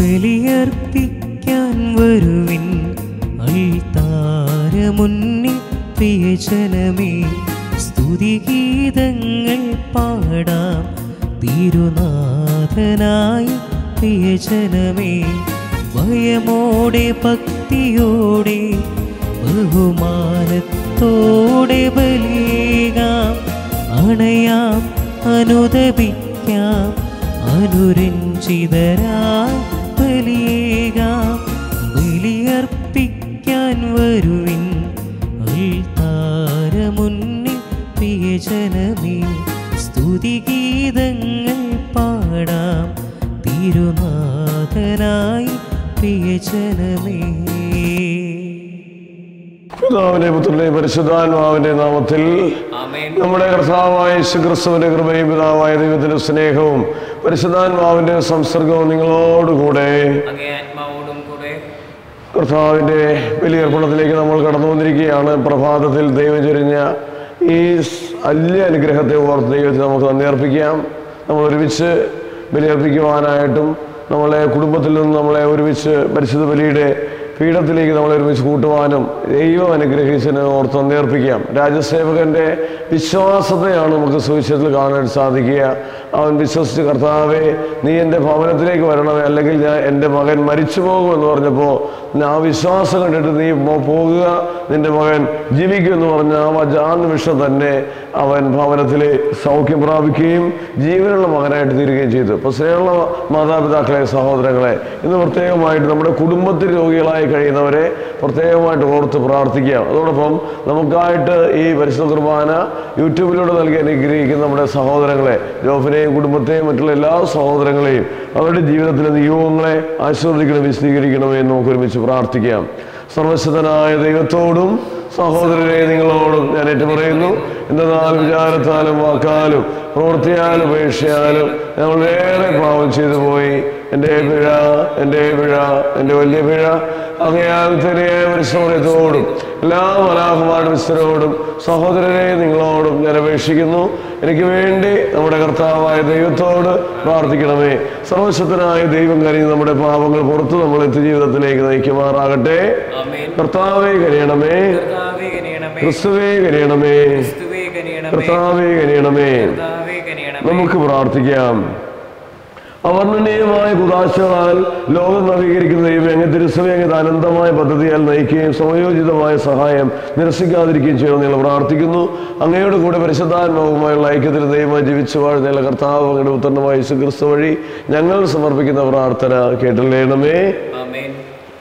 ബലിയർപ്പിക്കാൻ വരുവിൻ അൾത്താരമുന്നിൽ പ്രിയജനമേ സ്തുതിഗീതങ്ങൾ പാടാം തിരുനാഥനായി പ്രിയജനമേ ഭയമോടെ ഭക്തിയോടെ ബഹുമാനത്തോടെ ബലിയേകാം അണയാം അനുദപിക്കാം അനുരഞ്ജിതരായി ബലിയേകാം ബലിയർപ്പിക്കാൻ വരുവിൻ അൾത്താരമുന്നിൽ പ്രിയജനമേ സ്തുതിഗീതങ്ങൾ പാടാം തിരുനാഥനായി പ്രിയജനമേ പിതാവിന്റെ പുത്രന്റെ പരിശുദ്ധാത്മാവിന്റെ നാമത്തിൽ നമ്മുടെ കർത്താവായ യേശുക്രിസ്തുവിന്റെ കൃപയും പിതാവായ ദൈവത്തിന്റെ സ്നേഹവും പരിശുദ്ധാത്മാവിന്റെ സംസർഗവും നിങ്ങളോടുകൂടെ അങ്ങേ ആത്മാവോടും കൂടെ കർത്താവിന്റെ ബലിയർപ്പണത്തിലേക്ക് നമ്മൾ കടന്നു വന്നിരിക്കുകയാണ് പ്രഭാതത്തിൽ ദൈവം ചൊരിഞ്ഞ ഈ സ് വലിയ അനുഗ്രഹത്തെ ഓർത്ത് ദൈവത്തെ നമുക്ക് നന്ദി അർപ്പിക്കാം നമ്മൾ ഒരുമിച്ച് ബലിയർപ്പിക്കുവാനായിട്ടും നമ്മളെ കുടുംബത്തിൽ നിന്ന് നമ്മളെ ഒരുമിച്ച് പരിശുദ്ധ ബലിയുടെ പീഠത്തിലേക്ക് നമ്മളെ ഒരുമിച്ച് കൂട്ടുവാനും ദൈവം അനുഗ്രഹിച്ചതിനെ ഓർത്ത് നന്ദി അർപ്പിക്കാം രാജസേവകന്റെ വിശ്വാസത്തെയാണ് നമുക്ക് സുവിശേഷത്തിൽ കാണാൻ സാധിക്കുക അവൻ വിശ്വസിച്ച് കർത്താവെ നീ എൻ്റെ ഭവനത്തിലേക്ക് വരണമേ അല്ലെങ്കിൽ ഞാൻ എൻ്റെ മകൻ മരിച്ചു പോകുമെന്ന് പറഞ്ഞപ്പോൾ ആ വിശ്വാസം കണ്ടിട്ട് നീ പോ- പോകുക നിന്റെ മകൻ ജീവിക്കും എന്ന് പറഞ്ഞ ആ വച- ആ നിമിഷം തന്നെ അവൻ ഭവനത്തിൽ സൗഖ്യം പ്രാപിക്കുകയും ജീവനുള്ള മകനായിട്ട് തീരുകയും ചെയ്തു അപ്പോൾ സ്നേഹമുള്ള മാതാപിതാക്കളെ സഹോദരങ്ങളെ ഇന്ന് പ്രത്യേകമായിട്ട് നമ്മുടെ കുടുംബത്തിൽ രോഗികളായി കഴിയുന്നവരെ പ്രത്യേകമായിട്ട് ഓർത്ത് പ്രാർത്ഥിക്കുക അതോടൊപ്പം നമുക്കായിട്ട് ഈ പരിശുദ്ധ കുർബാന യൂട്യൂബിലൂടെ നൽകി അനുഗ്രഹിക്കുന്ന നമ്മുടെ സഹോദരങ്ങളെ ജോഫിനെയും കുടുംബത്തെയും മറ്റുള്ള എല്ലാ സഹോദരങ്ങളെയും അവരുടെ ജീവിതത്തിലെ നിയോഗങ്ങളെ ആശീർവദിക്കണം വിശദീകരിക്കണമേ എന്ന് നമുക്ക് ഒരുമിച്ച് പ്രാർത്ഥിക്കാം സർവശക്തനായ ദൈവത്തോടും സഹോദരരെ നിങ്ങളോടും ഞാൻ ഏറ്റു പറയുന്നു എന്നാൽ വിചാരത്താലും വാക്കാലും പ്രവൃത്തിയാലും ഉപേക്ഷയാലും ഞങ്ങൾ ഏറെ പാവം ചെയ്തു പോയി എൻ്റെ പിഴ എൻ്റെ പിഴ എൻ്റെ വലിയ പിഴ അങ്ങയാൽ ചെറിയ പരിശ്രമത്തോടും എല്ലാ മലാഹുമാരുടെ മിശ്രോടും സഹോദരരെ നിങ്ങളോടും ഞാൻ അപേക്ഷിക്കുന്നു എനിക്ക് വേണ്ടി നമ്മുടെ കർത്താവായ ദൈവത്തോട് പ്രാർത്ഥിക്കണമേ സർവശക്തനായ ദൈവം കനിഞ്ഞ് നമ്മുടെ പാപങ്ങൾ പുറത്ത് നമ്മൾ എത്തി ജീവിതത്തിലേക്ക് നയിക്കുമാറാകട്ടെ ആമേൻ കർത്താവെ കനിയണമേ കർത്താവേ കനിയണമേ ക്രിസ്തുവേ കനിയണമേ ക്രിസ്തുവേ കനിയണമേ കർത്താവെ കനിയണമേ കർത്താവേ കനിയണമേ നമുക്ക് പ്രാർത്ഥിക്കാം അവർണ്ണനീയമായ കുതാശകളാൽ ലോകം നവീകരിക്കുന്ന ദൈവം അങ്ങ് തിരുസഭയെ അങ്ങ് അനന്തമായ പദ്ധതിയാൽ നയിക്കുകയും സമയോചിതമായ സഹായം നിരസിക്കാതിരിക്കുകയും ചെയ്യണമെന്ന് ഞങ്ങൾ പ്രാർത്ഥിക്കുന്നു അങ്ങയുടെ കൂടെ പരിശുദ്ധാത്മാവുമായുള്ള ഐക്യത്തിൽ ദൈവമായി ജീവിച്ചു വാഴുന്ന കർത്താവ് അങ്ങയുടെ ഉത്തരമായ യേശുക്രിസ്തു വഴി ഞങ്ങൾ സമർപ്പിക്കുന്ന പ്രാർത്ഥന കേട്ടല്ലേണമേ ആമേൻ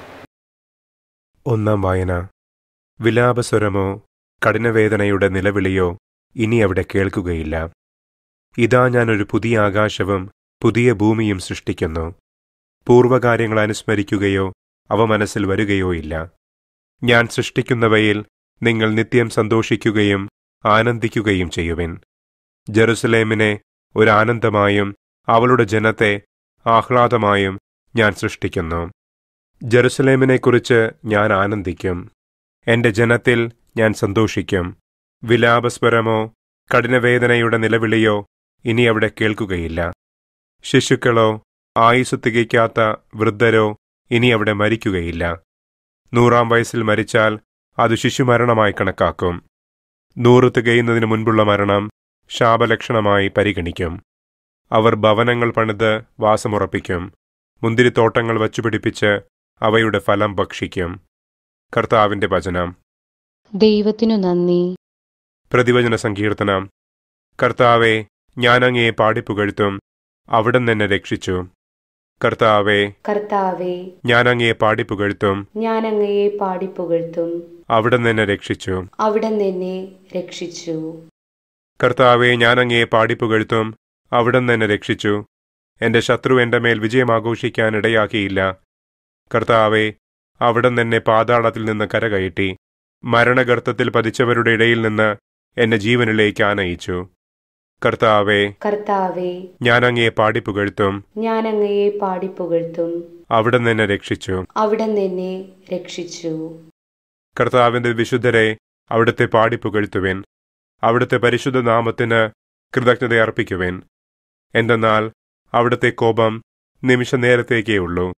ഒന്നാം വായന വിലാപസ്വരമോ കഠിനവേദനയുടെ നിലവിളിയോ ഇനി അവിടെ കേൾക്കുകയില്ല ഇതാ ഞാനൊരു പുതിയ ആകാശവും പുതിയ ഭൂമിയും സൃഷ്ടിക്കുന്നു പൂർവകാര്യങ്ങൾ അനുസ്മരിക്കുകയോ അവ മനസ്സിൽ വരികയോ ഇല്ല ഞാൻ സൃഷ്ടിക്കുന്നവയിൽ നിങ്ങൾ നിത്യം സന്തോഷിക്കുകയും ആനന്ദിക്കുകയും ചെയ്യുവിൻ ജെറുസലേമിനെ ഒരു ആനന്ദമായും അവളുടെ ജനത്തെ ആഹ്ലാദമായും ഞാൻ സൃഷ്ടിക്കുന്നു ജെറുസലേമിനെക്കുറിച്ച് ഞാൻ ആനന്ദിക്കും എന്റെ ജനത്തിൽ ഞാൻ സന്തോഷിക്കും വിലാപസ്വരമോ കഠിനവേദനയുടെ നിലവിളിയോ ഇനി അവിടെ കേൾക്കുകയില്ല ശിശുക്കളോ ആയുസ് തികയ്ക്കാത്ത വൃദ്ധരോ ഇനി അവിടെ മരിക്കുകയില്ല നൂറാം വയസ്സിൽ മരിച്ചാൽ അത് ശിശുമരണമായി കണക്കാക്കും നൂറ് തികയുന്നതിന് മുൻപുള്ള മരണം ശാപലക്ഷണമായി പരിഗണിക്കും അവർ ഭവനങ്ങൾ പണിത് വാസമുറപ്പിക്കും മുന്തിരിത്തോട്ടങ്ങൾ വച്ചുപിടിപ്പിച്ച് അവയുടെ ഫലം ഭക്ഷിക്കും കർത്താവിന്റെ വചനം ദൈവത്തിനു നന്ദി പ്രതിവചന സങ്കീർത്തനം കർത്താവെ ഞാൻ അങ്ങയെ പാടിപ്പുകഴ്ത്തും അവിടം എന്നെ രക്ഷിച്ചു കർത്താവെ കർത്താവെ ഞാൻ അങ്ങയെ പാടിപ്പുകഴ്ത്തും ഞാൻ അങ്ങയെ പാടിപ്പുകഴ്ത്തും അവിടം എന്നെ രക്ഷിച്ചു അവിടെ നിന്നെ രക്ഷിച്ചു കർത്താവെ ഞാൻ അങ്ങയെ പാടിപ്പുകഴ്ത്തും അവിടം എന്നെ രക്ഷിച്ചു എന്റെ ശത്രു എന്റെ മേൽ വിജയം ആഘോഷിക്കാൻ ഇടയാക്കിയില്ല കർത്താവെ അവിടം എന്നെ പാതാളത്തിൽ നിന്ന് കരകയറ്റി മരണഗർത്തത്തിൽ പതിച്ചവരുടെ ഇടയിൽ നിന്ന് എന്നെ ജീവനിലേക്ക് ആനയിച്ചു കർത്താവെ കർത്താവെ ഞാൻ അങ്ങയെ പാടിപ്പുകഴ്ത്തും ഞാൻ അങ്ങയെ പാടിപ്പുകഴ്ത്തും അവിടം എന്നെ രക്ഷിച്ചു അവിടെ നിന്നെ രക്ഷിച്ചു കർത്താവിന്റെ വിശുദ്ധരെ അവിടുത്തെ പാടിപ്പുകഴ്ത്തുവിൻ അവിടുത്തെ പരിശുദ്ധ നാമത്തിന് കൃതജ്ഞത അർപ്പിക്കുവിൻ എന്തെന്നാൽ അവിടുത്തെ കോപം നിമിഷ നേരത്തേക്കേ ഉള്ളൂ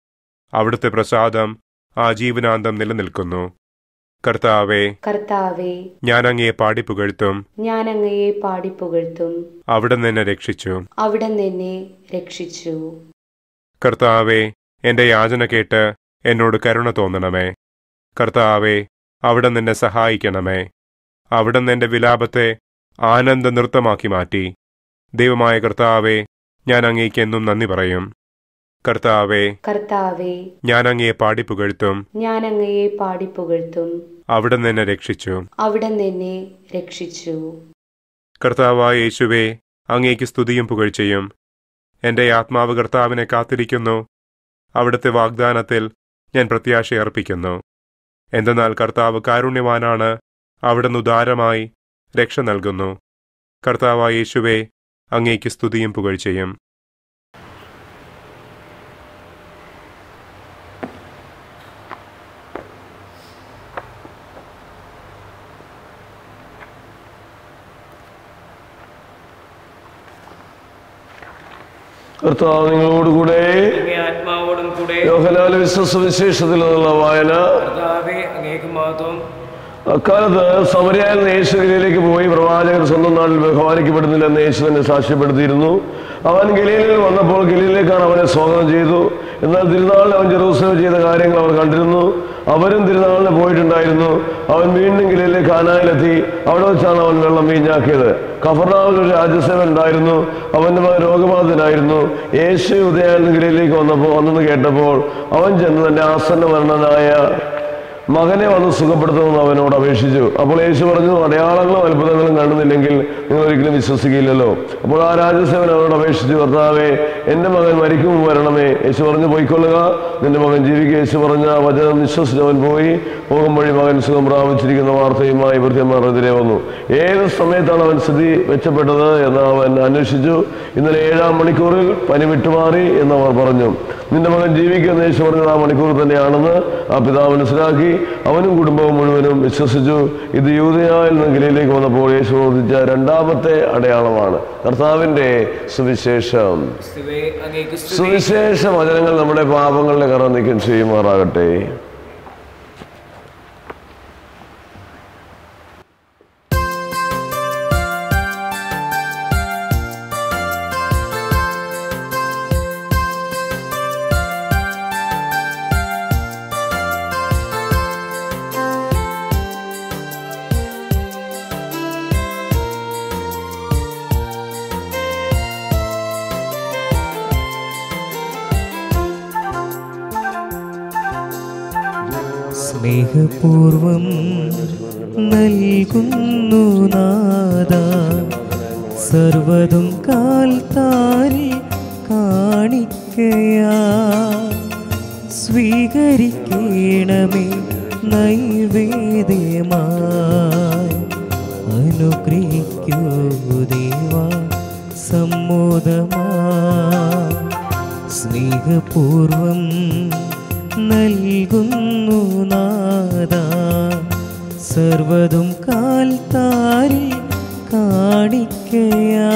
അവിടുത്തെ പ്രസാദം ആജീവനാന്തം നിലനിൽക്കുന്നു കർത്താവെ കർത്താവെ ഞാൻ അങ്ങയെ പാടിപ്പുകഴ്ത്തും ഞാൻ അങ്ങയെ പാടിപ്പുകഴ്ത്തും അവിടെ എന്നെ രക്ഷിച്ചു അവിടെ നിന്നെ രക്ഷിച്ചു കർത്താവെ എന്റെ യാചന കേട്ട് എന്നോട് കരുണ തോന്നണമേ കർത്താവെ അവിടെ നിന്നെ സഹായിക്കണമേ അവിടെ എന്റെ വിലാപത്തെ ആനന്ദ നൃത്തമാക്കി മാറ്റി ദൈവമായ കർത്താവെ ഞാൻ അങ്ങേക്ക് എന്നും നന്ദി പറയും കർത്താവെ കർത്താവെ ഞാൻ അങ്ങയെ പാടിപ്പുകഴ്ത്തും ഞാൻ അങ്ങയെ പാടിപ്പുകഴ്ത്തും അവിടെ നിന്നെ രക്ഷിച്ചു അവിടെ നിന്നെ രക്ഷിച്ചു കർത്താവായ യേശുവേ അങ്ങേക്ക് സ്തുതിയും പുകഴ്ചയും എന്റെ ആത്മാവ് കർത്താവിനെ കാത്തിരിക്കുന്നു അവിടുത്തെ വാഗ്ദാനത്തിൽ ഞാൻ പ്രത്യാശ അർപ്പിക്കുന്നു എന്തെന്നാൽ കർത്താവ് കാരുണ്യവാനാണ് അവിടുന്ന് ഉദാരമായി രക്ഷ നൽകുന്നു കർത്താവായ യേശുവേ അങ്ങേക്ക് സ്തുതിയും പുകഴ്ചയും കർത്താവ് നിങ്ങളോടുകൂടെ അങ്ങേ ആത്മാവോടും കൂടെ യോഹനാല വിശ്വസവിശേഷത്തിൽ നിന്നുള്ള വായന കർത്താവെ അങ്ങേക്ക് മഹത്വം അക്കാലത്ത് സമരയാൽ നിന്ന് യേശു ഗലീലയിലേക്ക് പോയി പ്രവാചകർ സ്വന്തം നാട്ടിൽ ബഹുമാനിക്കപ്പെടുന്നില്ലെന്ന് യേശു തന്നെ സാക്ഷ്യപ്പെടുത്തിയിരുന്നു അവൻ ഗലീലയിൽ വന്നപ്പോൾ ഗലീലിലേക്കാണ് അവനെ സ്വാഗതം ചെയ്തു എന്നാൽ തിരുനാളിൽ അവൻ ജെറൂസലേം ചെയ്ത കാര്യങ്ങൾ അവർ കണ്ടിരുന്നു അവരും തിരുനാളിന് പോയിട്ടുണ്ടായിരുന്നു അവൻ വീണ്ടും ഗലീലിലെ കാനായിലെത്തി അവിടെ വെച്ചാണ് അവൻ വെള്ളം വീഞ്ഞാക്കിയത് കഫർനാവിൽ ഒരു രാജ്യസേവൻ ഉണ്ടായിരുന്നു അവന്റെ മകൻ രോഗബാധിതനായിരുന്നു യേശു ഉദയാനന്ദ ഗലീലിലേക്ക് വന്നപ്പോൾ വന്നെന്ന് കേട്ടപ്പോൾ അവൻ ചെന്ന് തന്റെ ആസന്ന മരണനായ മകനെ വന്ന് സുഖപ്പെടുത്തണമെന്ന് അവനോട് അപേക്ഷിച്ചു അപ്പോൾ യേശു പറഞ്ഞു അടയാളങ്ങളും അത്ഭുതങ്ങളും കാണുന്നില്ലെങ്കിൽ നിങ്ങൾ ഒരിക്കലും വിശ്വസിക്കില്ലല്ലോ അപ്പോൾ ആ രാജസേവൻ അവനോട് അപേക്ഷിച്ചു ഭർത്താവേ എൻ്റെ മകൻ മരിക്കും മുമ്പ് വരണമേ യേശു പറഞ്ഞു പോയിക്കൊള്ളുക നിന്റെ മകൻ ജീവിക്കുക യേശു പറഞ്ഞ ആ വചനം വിശ്വസിച്ച് അവൻ പോയി പോകും വഴി മകൻ സുഖം പ്രാപിച്ചിരിക്കുന്ന വാർത്തയുമായി വൃത്യന്മാർക്കെതിരെ വന്നു ഏത് സമയത്താണ് അവൻ സ്ഥിതി മെച്ചപ്പെട്ടത് എന്ന് അവൻ അന്വേഷിച്ചു ഇന്നലെ ഏഴാം മണിക്കൂറിൽ പനി വിട്ടുമാറി എന്ന് അവർ പറഞ്ഞു നിന്റെ മകൻ ജീവിക്കുന്ന യേശു പറഞ്ഞത് ആ മണിക്കൂർ തന്നെയാണെന്ന് ആ പിതാവ് മനസ്സിലാക്കി അവനും കുടുംബവും മുഴുവനും വിശ്വസിച്ചു ഇത് യൂതയായിൽ നിന്ന് ഗലയിലേക്ക് വന്നപ്പോൾ യേശു ബോധിച്ച രണ്ടാമത്തെ അടയാളമാണ് കർത്താവിന്റെ സുവിശേഷം ക്രിസ്തുവേ അങ്ങേക്ക് സ്തുതി സുവിശേഷ വചനങ്ങൾ നമ്മുടെ പാപങ്ങളുടെ കറ നീക്കം ചെയ്യുമാറാകട്ടെ സ്നേഹപൂർവം നൽകുന്നു നാദ സർവതും കാൽത്താരി കാണിക്കയാ സ്വീകരിക്കണമേ നൈവേദ്യമായി അനുഗ്രഹിക്കൂ ദേവ സമ്മോദമാ സ്നേഹപൂർവം നൽകുന്നു നാദ സർവതും കാൽത്താരി കാണിക്കയാ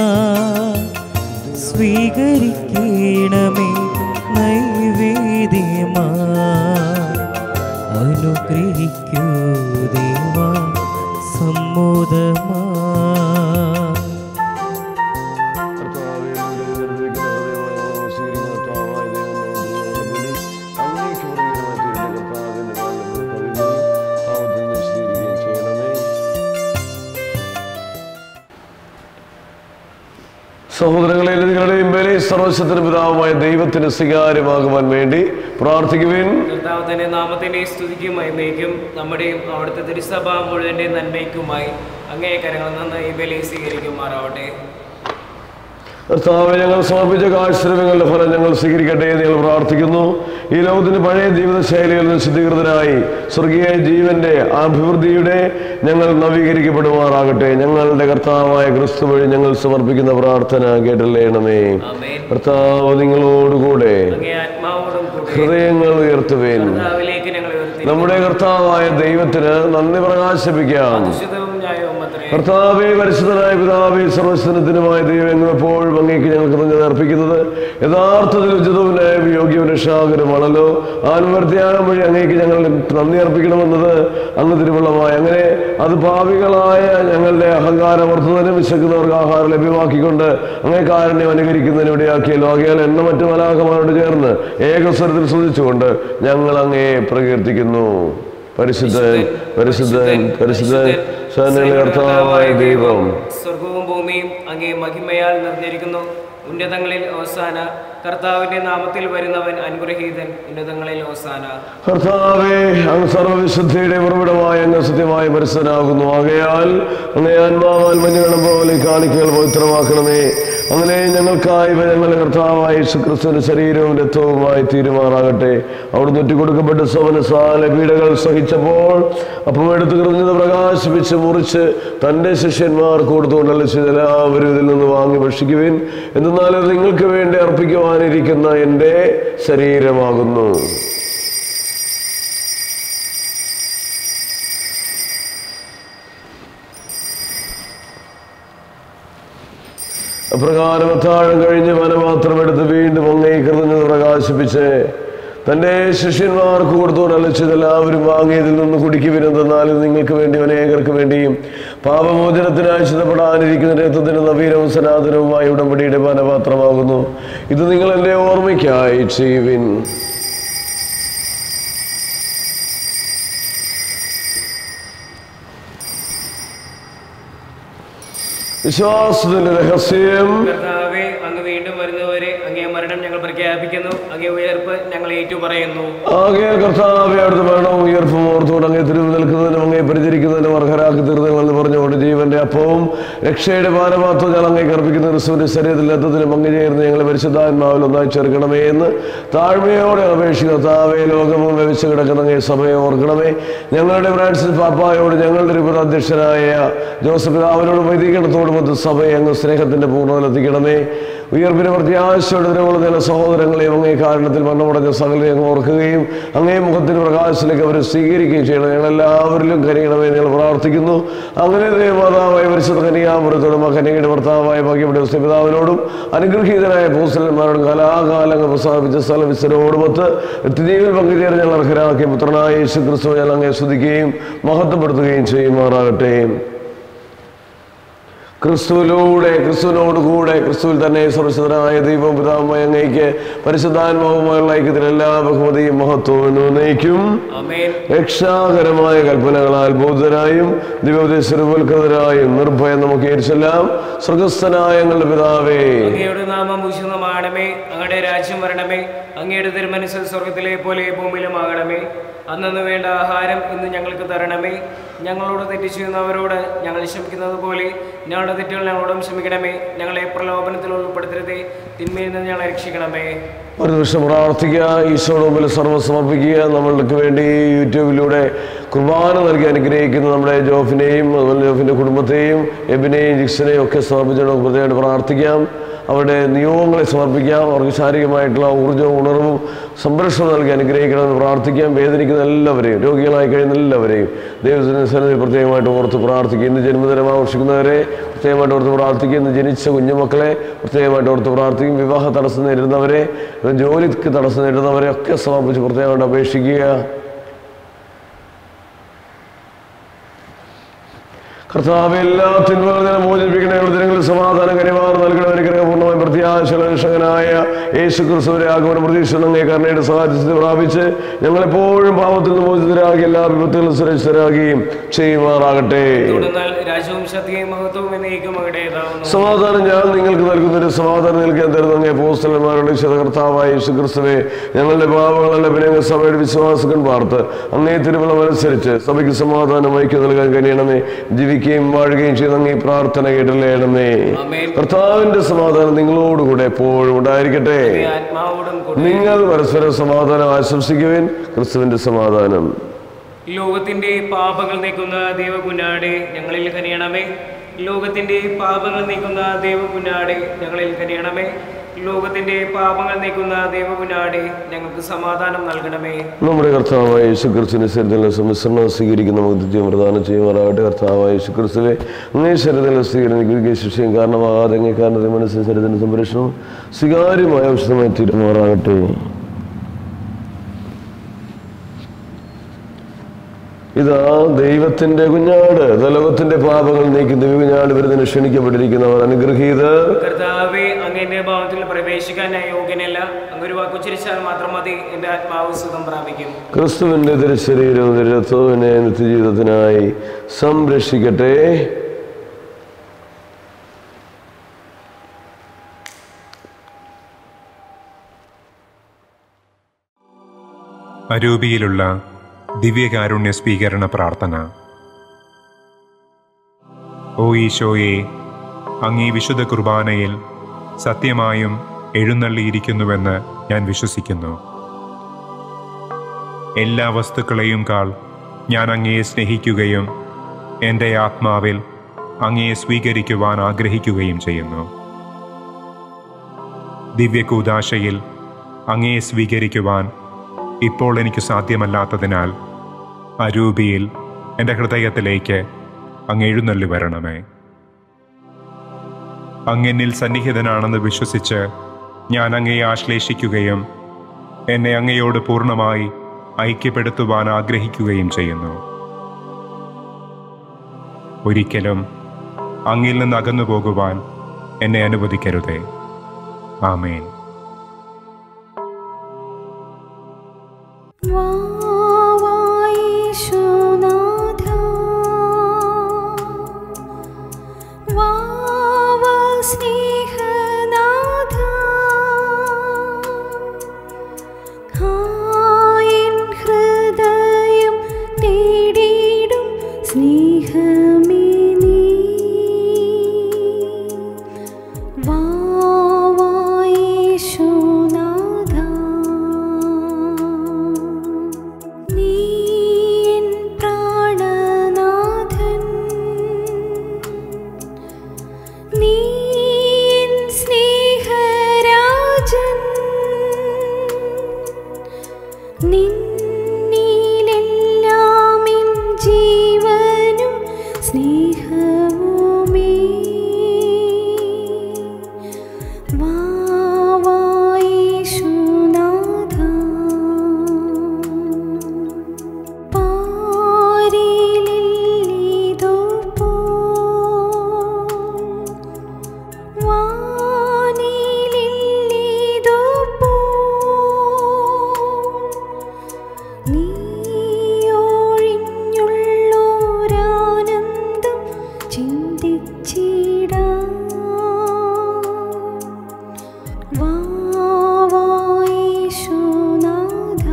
സ്വീകരിക്കണമേ നൈവേദ്യമാ അനുഗ്രഹിക്കൂ ദേവ സമ്മോദമാ സഹോദരങ്ങളെ നിങ്ങളുടെയും പേരെ സർവശത്തിന് പിതാവുമായ ദൈവത്തിന് സ്വീകാര്യമാകുവാൻ വേണ്ടി പ്രാർത്ഥിക്കുവിൻ കർത്താവ് തന്നെ നാമത്തിനെ സ്തുതിക്കും മഹിമയ്ക്കും നമ്മുടെയും അവിടുത്തെ തിരുസഭ മുഴുവന്റെ നന്മയ്ക്കുമായി അങ്ങേ കരങ്ങൾ നിന്ന് ഈ ബലി സ്വീകരിക്കുമാറാവട്ടെ കർത്താവ് ഞങ്ങൾ സമർപ്പിച്ച കാഴ്ചരവങ്ങളുടെ ഫലം ഞങ്ങൾ സ്വീകരിക്കട്ടെ എന്ന് ഞങ്ങൾ പ്രാർത്ഥിക്കുന്നു ഈ ലോകത്തിന്റെ പഴയ ജീവിതശൈലിയിൽ നിന്ന് ശുദ്ധീകൃതരായി സ്വർഗീയ ജീവന്റെ അഭിവൃദ്ധിയുടെ ഞങ്ങൾ നവീകരിക്കപ്പെടുമാറാകട്ടെ ഞങ്ങളുടെ കർത്താവായ ക്രിസ്തു വഴി ഞങ്ങൾ സമർപ്പിക്കുന്ന പ്രാർത്ഥന കേട്ടല്ലേണമേ ആമേൻ കർത്താവ് നിങ്ങളോടുകൂടെ അങ്ങേ ആത്മാവോടും കൂടെ ഹൃദയങ്ങൾ ഉയർത്തുവേൻ കർത്താവിലേക്ക് ഞങ്ങൾ ഉയർത്തി നമ്മുടെ കർത്താവായ ദൈവത്തിന് നന്ദി പ്രകാശിപ്പിക്കാം വിശുദ്ധവും ന്യായവും അത്രേ കർത്താവെ പരിശുദ്ധനായ പിതാവെ സർവസ്വനത്തിനുമായ ദൈവം എങ്ങും എപ്പോഴും അങ്ങേക്ക് ഞങ്ങൾ കൃതജ്ഞത അർപ്പിക്കുന്നത് യഥാർത്ഥത്തിൽ ഉചിതവും ന്യായവും യോഗ്യവും രക്ഷാകരമാണല്ലോ ആത്മർത്യാഗം വഴി അങ്ങേക്ക് ഞങ്ങൾ നന്ദി അർപ്പിക്കണമെന്നത് അങ്ങ് തിരുവള്ളമായ അങ്ങനെ അത് ഭാവികളായ ഞങ്ങളുടെ അഹങ്കാരമർത്തുന്നതിനും വിശക്കുന്നവർക്ക് ആഹാരം ലഭ്യമാക്കിക്കൊണ്ട് അങ്ങേ കാരുണ്യം അനുകരിക്കുന്നതിന് ഇടയാക്കിയല്ലോ ആകയാൽ എണ്ണ മറ്റു മലാഹമാരോട് ചേർന്ന് ഏകസ്വരത്തിൽ സൂചിച്ചുകൊണ്ട് ഞങ്ങൾ അങ്ങേ പ്രകീർത്തിക്കുന്നു പരിശുദ്ധൻ പരിശുദ്ധൻ പരിശുദ്ധൻ സേനയിലെ കർത്താവായ ദൈവം സ്വർഗവും ഭൂമിയും അങ്ങേ മഹിമയാൽ നിറഞ്ഞിരിക്കുന്നു ഉന്നതങ്ങളിൽ ഓസാന കർത്താവിന്റെ നാമത്തിൽ വരുന്നവൻ അനുഗ്രഹീതൻ ഉന്നതങ്ങളിൽ ഓസാന കർത്താവേ അങ്ങ് സർവവിശുദ്ധിയുടെ ഉറവിടമായ അങ്ങ് സത്യമായ പരിസ്ഥനാകുന്നു ആകയാൽ അങ്ങേ ആത്മാവാൽ മഞ്ഞുകണം പോലെ ഈ കാണിക്കകൾ പവിത്രമാക്കണമേ അങ്ങനെ ഞങ്ങൾക്കായി ഇവ ഞങ്ങളുടെ കർത്താവായ യേശുക്രിസ്തുവിന്റെ ശരീരവും രക്തവുമായി തീരുമാറാകട്ടെ അവിടുന്ന് ഒറ്റിക്കൊടുക്കപ്പെട്ട് സവനസാല പീഡകൾ സഹിച്ചപ്പോൾ അപ്പം എടുത്തു കൃതജ്ഞത പ്രകാശിപ്പിച്ച് മുറിച്ച് തൻ്റെ ശിഷ്യന്മാർക്ക് കൊടുത്തുകൊണ്ടല്ല ചെയ്ത് എല്ലാവരും ഇതിൽ നിന്ന് വാങ്ങി ഭക്ഷിക്കുവിൻ എന്നാൽ അത് നിങ്ങൾക്ക് വേണ്ടി അർപ്പിക്കുവാനിരിക്കുന്ന എൻ്റെ ശരീരമാകുന്നു അപ്രകാരം അത്താഴം കഴിഞ്ഞ് മനമാത്രം എടുത്ത് വീണ്ടും അങ്ങേ കൃതജ്ഞത പ്രകാശിപ്പിച്ച് തൻ്റെ ശിഷ്യന്മാർക്ക് കൊടുത്തുകൊണ്ട് അലച്ചത് എല്ലാവരും വാങ്ങിയതിൽ നിന്ന് കുടിക്കുവിനെന്നാൽ നിങ്ങൾക്ക് വേണ്ടി അനേകർക്ക് വേണ്ടിയും പാപമോചനത്തിനായി ചിതപ്പെടാനിരിക്കുന്ന രക്തത്തിന് നവീനവും സനാതനവുമായ ഉടമ്പടിയുടെ പാനപാത്രമാകുന്നു ഇത് നിങ്ങൾ എൻ്റെ ഓർമ്മയ്ക്കായി ചെയ്യുവിൻ വിശ്വാസത്തിന്റെ രഹസ്യം കർത്താവെ അങ്ങ് വീണ്ടും വരുന്നവരെ അങ്ങേ മരണം ഞങ്ങൾ പ്രഖ്യാപിക്കുന്നു അങ്ങേ ഉയർപ്പ് ഞങ്ങൾ ഏറ്റുപറയുന്നു ആകെ കർത്താവെ അവിടുത്തെ മരണവും ഉയർപ്പും ഓർത്തുകൊണ്ട് അങ്ങേ തിരുവ് നിൽക്കുന്നതിനും അങ്ങേ പരിചരിക്കുന്നതിനും അർഹരാക്കി തീർന്നു എന്ന് പറഞ്ഞുകൊണ്ട് ജീവന്റെ അപ്പവും രക്ഷയുടെ പാനപാത്രം ഞാൻ അങ്ങേ കർപ്പിക്കുന്ന ക്രിസ്തുവിന്റെ ശരീരത്തിൽ എത്തത്തിലും പങ്കു ചേർന്ന് ഞങ്ങളെ പരിശുദ്ധാത്മാവിൽ ഒന്നായി ചേർക്കണമേ എന്ന് താഴ്മയോടെ അപേക്ഷിക്കുന്ന കർത്താവെ ലോകവും വ്യവച്ച് കിടക്കുന്ന അങ്ങേ സഭയെ ഓർക്കണമേ ഞങ്ങളുടെ ഫ്രാൻസിസ് പാപ്പായോട് ഞങ്ങളുടെ ഒരു അധ്യക്ഷനായ ജോസഫ് പിതാവിനോട് വൈദികണത്തോട് മൊത്തം സഭയെ അങ്ങ് സ്നേഹത്തിന്റെ പൂർണ്ണതയിലെത്തിക്കണമേ ഉയർപ്പിന് പ്രത്യാശയോടെ ഇതിനുള്ള ചില സഹോദരങ്ങളെയും അങ്ങേ കാരണത്തിൽ മരണമടഞ്ഞ സകലരെ അങ്ങ് ഓർക്കുകയും അങ്ങേ മുഖത്തിന് പ്രകാശത്തിലേക്ക് അവരെ സ്വീകരിക്കുകയും ചെയ്യണം ഞങ്ങളെല്ലാവരിലും കനിയണമേ ഞങ്ങൾ പ്രാർത്ഥിക്കുന്നു അങ്ങനെ ദേവമാതാവായ പരിശുദ്ധ കനിയാപുരത്തോടും ആ കനികയുടെ ഭർത്താവായ ഭാഗ്യപ്പെട്ട പിതാവിനോടും അനുഗ്രഹീതനായ പൂസലന്മാരോടും കലാകാലങ്ങൾ പ്രസാദിപ്പിച്ച സ്ഥലവിസ്തരോടുമൊത്ത് നിത്യജീവിൽ പങ്കുചേർന്ന് ഞങ്ങൾ അർഹരാക്കിയ പുത്രനായ യേശു ക്രിസ്തു ഞങ്ങൾ അങ്ങേ സ്തുതിക്കുകയും മഹത്വപ്പെടുത്തുകയും ചെയ്യുമാറാകട്ടെ ക്രിസ്തുവിലൂടെ ക്രിസ്തുവിനോട് കൂടെ ക്രിസ്തുവിൽ തന്നെ സർവശുദ്ധനായ ദൈവം പിതാവുമായ അങ്ങേക്ക് പരിശുദ്ധാത്മാവുമായുള്ള ഐക്യത്തിൽ എല്ലാ ബഹുമതിയും മഹത്വവും നയിക്കും അമേൻ രക്ഷാകരമായ കൽപ്പനകളാൽ ബോധരായും ദിവ്യോപദേശരവൽക്കൃതരായും നിർഭയം നമുക്ക് ഏരിച്ചെല്ലാം സ്വർഗസ്ഥനായ ഞങ്ങളുടെ പിതാവേ അങ്ങയുടെ നാമം ഭൂഷിതമാകണമേ അങ്ങയുടെ രാജ്യം വരണമേ അങ്ങയുടെ തിരുമനസ് സ്വർഗത്തിലെ പോലെ ഭൂമിയിലും ആകണമേ അന്നു വേണ്ട ആഹാരം ഇന്ന് ഞങ്ങൾക്ക് തരണമേ ഞങ്ങളോട് തെറ്റ് ചെയ്യുന്നവരോട് ഞങ്ങൾ ക്ഷമിക്കുന്നത് പോലെ ഞങ്ങളുടെ തെറ്റുകൾ ഞങ്ങളോടും ക്ഷമിക്കണമേ ഞങ്ങളെ പ്രലോഭനത്തിൽ ഉൾപ്പെടുത്തരുതേ തിന്മയിൽ നിന്ന് ഞങ്ങളെ രക്ഷിക്കണമേ ഒരു നിമിഷം പ്രാർത്ഥിക്കുക ഈശോയുടെ മുമ്പിൽ സർവ്വം സമർപ്പിക്കുക നമ്മൾക്ക് വേണ്ടി യൂട്യൂബിലൂടെ കുർബാന നൽകി അനുഗ്രഹിക്കുന്ന നമ്മുടെ ജോഫിനെയും അതുപോലെ ജോഫിൻ്റെ കുടുംബത്തെയും എബിനെയും ജിക്സിനെയും ഒക്കെ സമർപ്പിച്ചുകൊണ്ട് പ്രത്യേകമായിട്ട് പ്രാർത്ഥിക്കാം അവരുടെ നിയോഗങ്ങളെ സമർപ്പിക്കാം അവർക്ക് ശാരീരികമായിട്ടുള്ള ഊർജ്ജവും ഉണർവും സംരക്ഷണം നൽകി അനുഗ്രഹിക്കണമെന്ന് പ്രാർത്ഥിക്കാം വേദനിക്കുന്ന എല്ലാവരെയും രോഗികളായി കഴിയുന്ന എല്ലാവരെയും ദൈവത്തിൻ്റെ സന്നിധി പ്രത്യേകമായിട്ട് ഓർത്ത് പ്രാർത്ഥിക്കുക ഇന്ന് ജന്മദിനം ആഘോഷിക്കുന്നവരെ പ്രത്യേകമായിട്ട് ഓർത്ത് പ്രാർത്ഥിക്കുക ഇന്ന് ജനിച്ച കുഞ്ഞുമക്കളെ പ്രത്യേകമായിട്ട് ഓർത്ത് പ്രാർത്ഥിക്കും വിവാഹ തടസ്സം നേരിടുന്നവരെ ജോലിക്ക് തടസ്സം നേരിടുന്നവരെ ഒക്കെ സമർപ്പിച്ച് പ്രത്യേകമായിട്ട് അപേക്ഷിക്കുക കർത്താവ് എല്ലാ തിന്മകളും മോചിപ്പിക്കണേ ദിനങ്ങളിൽ സമാധാനം കനിമാർ നൽകണം അനുഗ്രഹം പൂർണ്ണമായി പ്രത്യാശനായ യേശു ക്രിസ്തുവിന്റെ ആഗമന പ്രതീക്ഷ അങ്ങേ കരുണയുടെ സഹായത്തിൽ പ്രാപിച്ച് ഞങ്ങളെപ്പോഴും പാപത്തിൽ നിന്ന് മോചിതരാകി എല്ലാ വിപത്തുകളും സുരക്ഷിതരാകുകയും ചെയ്യുമാറാകട്ടെ തുടർന്നാൽ രാജവും ശക്തിയും മഹത്വവും എന്നേക്കും അങ്ങടേതാവുന്നു സമാധാനം ഞാൻ നിങ്ങൾക്ക് നൽകുന്നൊരു സമാധാനം നൽകാൻ തരുന്ന അങ്ങേ പോസ്റ്റലന്മാരുടെ കർത്താവായ യേശു ക്രിസ്തുവെ ഞങ്ങളുടെ പാപങ്ങളല്ല പിന്നെ അങ്ങ് സഭയുടെ വിശ്വാസകൻ പാർത്ത് അങ്ങേ തിരുവള്ളം അനുസരിച്ച് സഭയ്ക്ക് സമാധാനം ഐക്യം നൽകാൻ കഴിയണമേ ജീവിക്കുകയും വാഴുകയും ചെയ്യുന്ന അങ്ങേ പ്രാർത്ഥന കേട്ടല്ലേണമേ ആമേൻ കർത്താവിന്റെ സമാധാനം നിങ്ങളോടുകൂടെ എപ്പോഴും ഉണ്ടായിരിക്കട്ടെ ഈ ആത്മാവോടും കൂടെ നിങ്ങൾ പരസ്പര സമാധാനം ആശംസിക്കുവിൻ ക്രിസ്തുവിന്റെ സമാധാനം ലോകത്തിന്റെ പാപങ്ങൾ നീക്കുന്ന ദൈവകുഞ്ഞാടെ ഞങ്ങളിൽ കനിയണമേ ലോകത്തിന്റെ പാപങ്ങൾ നീക്കുന്ന ദൈവകുഞ്ഞാടെ ഞങ്ങളിൽ കനിയണമേ ലോകത്തിന്റെ പാപങ്ങൾ നീക്കുന്ന ദൈവകുനാടെ ഞങ്ങൾക്ക് സമാധാനം നൽകണമേ നമ്മുടെ കർത്താവായ യേശുക്രിസ്തുവിന്റെ ശരീരത്തിലെ സംമിശ്രണം സ്വീകരിക്കുന്ന നമുക്ക് നിത്യം പ്രദാനം ചെയ്യുമാറാകട്ടെ കർത്താവായ യേശുക്രിസ്തുവെ അങ്ങേ ശരീരത്തിലെ സ്വീകരണം ശിക്ഷയും കാരണമാകാതെ അങ്ങേ കാരണത്തെ മനസ്സിന് ശരീരത്തിന്റെ സംരക്ഷണം സ്വീകാര്യമായ ഔഷധമായി തീരുമാറാകട്ടെ ഇതാ ദൈവത്തിന്റെ കുഞ്ഞാട് ലോകത്തിന്റെ പാപങ്ങൾ നീക്കുന്ന കുഞ്ഞാട് വരുന്നതിന് ക്ഷണിക്കപ്പെട്ടിരിക്കുന്നവർ അനുഗ്രഹീത് കർത്താവെ അങ്ങന്റെ ഭാവത്തിൽ പ്രവേശിക്കാൻ ഞാൻ യോഗ്യനല്ല അങ്ങൊരു വാക്കുച്ചരിച്ചാൽ മാത്രം മതി എന്റെ ആത്മാവ് സുഖം പ്രാപിക്കും ക്രിസ്തുവിന്റെ തിരുശരീരവും തിരുത്വവിനെ നിത്യജീവിതത്തിനായി സംരക്ഷിക്കട്ടെ അരൂപിയിലുള്ള ദിവ്യകാരുണ്യ സ്വീകരണ പ്രാർത്ഥന ഓ ഈശോയെ അങ്ങീ വിശുദ്ധ കുർബാനയിൽ സത്യമായും എഴുന്നള്ളിയിരിക്കുന്നുവെന്ന് ഞാൻ വിശ്വസിക്കുന്നു എല്ലാ വസ്തുക്കളെയും കാൾ ഞാൻ അങ്ങയെ സ്നേഹിക്കുകയും എൻ്റെ ആത്മാവിൽ അങ്ങയെ സ്വീകരിക്കുവാൻ ആഗ്രഹിക്കുകയും ചെയ്യുന്നു ദിവ്യകൂദാശയിൽ അങ്ങയെ സ്വീകരിക്കുവാൻ ഇപ്പോൾ എനിക്ക് സാധ്യമല്ലാത്തതിനാൽ അരൂപിയിൽ എൻ്റെ ഹൃദയത്തിലേക്ക് അങ്ങ് എഴുന്നള്ളി വരണമേ അങ്ങെന്നിൽ സന്നിഹിതനാണെന്ന് വിശ്വസിച്ച് ഞാൻ അങ്ങയെ ആശ്ലേഷിക്കുകയും എന്നെ അങ്ങയോട് പൂർണ്ണമായി ഐക്യപ്പെടുത്തുവാൻ ആഗ്രഹിക്കുകയും ചെയ്യുന്നു ഒരിക്കലും അങ്ങിൽ നിന്ന് അകന്നു പോകുവാൻ എന്നെ അനുവദിക്കരുതേ ആമേൻ വാവായേശുനാഥ വാവാ സ്നേഹനാഥ ആയിൻ ഹൃദയം തേടിയിടും സ്നേഹമേ നീ വാവായേശുനാഥ നീ എൻ പ്രാണനാഥൻ നീ എൻ സ്നേഹരാജൻ നിന്നിലെല്ലാം എൻ ജീവനും സ്നേഹവുമേ വാവായേശുനാഥ പാരിലില്ലിതോ പോ വാനിലില്ലിതോ പോ നീയൊഴിഞ്ഞുള്ളോരാനന്ദം ചിന്തിച്ചിടാം വാവായേശുനാഥ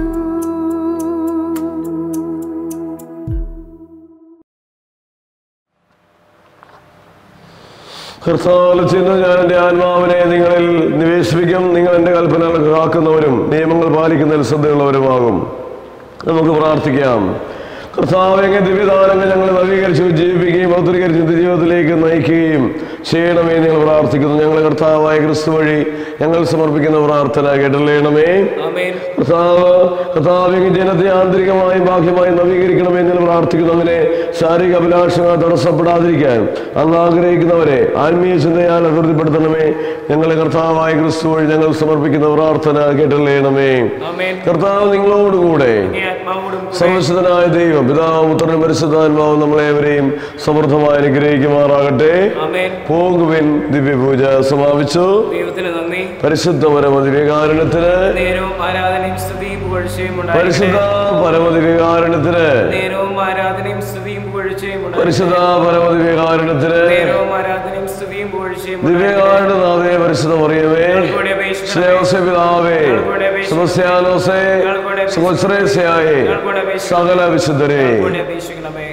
കർത്താവ് ചെന്ന് ഞാൻ എൻ്റെ ആത്മാവിനെ നിങ്ങളിൽ നിവേശിപ്പിക്കും നിങ്ങൾ എൻ്റെ കൽപ്പനകൾ കാക്കുന്നവരും നിയമങ്ങൾ പാലിക്കുന്നതിൽ ശ്രദ്ധയുള്ളവരുമാകും നമുക്ക് പ്രാർത്ഥിക്കാം കർത്താവ് എങ്ങനെ ദിവ്യദാനങ്ങൾ ഞങ്ങൾ നവീകരിച്ച് ജീവിപ്പിക്കുകയും പൗത്രീകരിച്ച് ജീവിതത്തിലേക്ക് നയിക്കുകയും ചെയ്യണമേ എന്ന് ഞങ്ങൾ പ്രാർത്ഥിക്കുന്നു ഞങ്ങൾ കർത്താവായ ക്രിസ്തു വഴി ഞങ്ങൾ സമർപ്പിക്കുന്ന പ്രാർത്ഥന കേട്ടല്ലേണമേ ആമേൻ കർത്താവ് കർത്താവ് ജനത്തെ ആന്തരികമായും ബാഹ്യമായും നവീകരിക്കണമെന്ന് ഞങ്ങൾ പ്രാർത്ഥിക്കുന്നു അങ്ങനെ ശാരീരിക അഭിലാഷങ്ങൾ തടസ്സപ്പെടാതിരിക്കാൻ അങ്ങ് ആഗ്രഹിക്കുന്നവരെ ആത്മീയ ചിന്തയാൽ അഭിവൃദ്ധിപ്പെടുത്തണമേ ഞങ്ങളെ കർത്താവായ ക്രിസ്തു വഴി ഞങ്ങൾ സമർപ്പിക്കുന്ന പ്രാർത്ഥന കേട്ടല്ലേണമേ ആമേൻ കർത്താവ് നിങ്ങളോടുകൂടെ അങ്ങേ ആത്മാവോടും കൂടെ സർവശുദ്ധനായ ദൈവം പിതാവും പുത്രനും പരിശുദ്ധാത്മാവും നമ്മളേവരെയും സമൃദ്ധമായി അനുഗ്രഹിക്കുമാറാകട്ടെ ആമേൻ പോകുവിൻ ദിവ്യപൂജ സമാപിച്ചു ദൈവത്തിന് നന്ദി പരിശുദ്ധ പരമദിവ്യകാരണത്തിന് നേരവും ആരാധനയും സ്തുതിയും പുകഴ്ചയും പരിശുദ്ധ ഉണ്ടായിരിക്കട്ടെ പരമദിവ്യകാരണത്തിന് നേരവും ആരാധനയും സ്തുതിയും പുകഴ്ചയും പരിശുദ്ധ ഉണ്ടായിരിക്കട്ടെ പരമദിവ്യകാരണത്തിന് നേരവും ആരാധനയും സ്തുതിയും പുകഴ്ചയും ഉണ്ടായിരിക്കട്ടെ. ദിവ്യകാരണനാഥേ പരിശുദ്ധ മറിയമേ ഞങ്ങൾക്കൂടെ അപേക്ഷിക്കണമേ. ശ്രേയോസെ പിതാവേ ഞങ്ങൾക്കൂടെ അപേക്ഷിക്കണമേ. സുമസ്യാനോസേ ഞങ്ങൾക്കൂടെ അപേക്ഷിക്കണമേ. സുമശ്രേസയായേ ഞങ്ങൾക്കൂടെ അപേക്ഷിക്കണമേ. സകല വിശുദ്ധരെ ഞങ്ങൾക്കൂടെ അപേക്ഷിക്കണമേ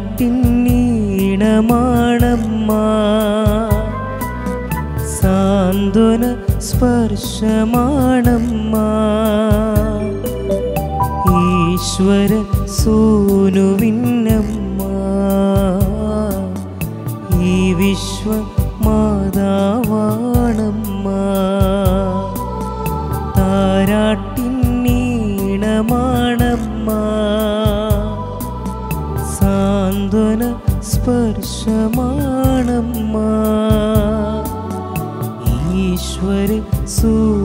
താരാട്ടിൻ ഈണമാണമ്മ സാന്ത്വനമേകുന്ന സാന്ത്വന സ്പർശമാണമ്മ ഈശ്വര സൂനുവിന്നമ്മ ഈ വിശ്വ മാതാവാണമ്മ താരാട്ടിന്നീണമാണമ്മ സാന്ത്വന സ്പർശമാണമ്മ ഈശ്വര സൂ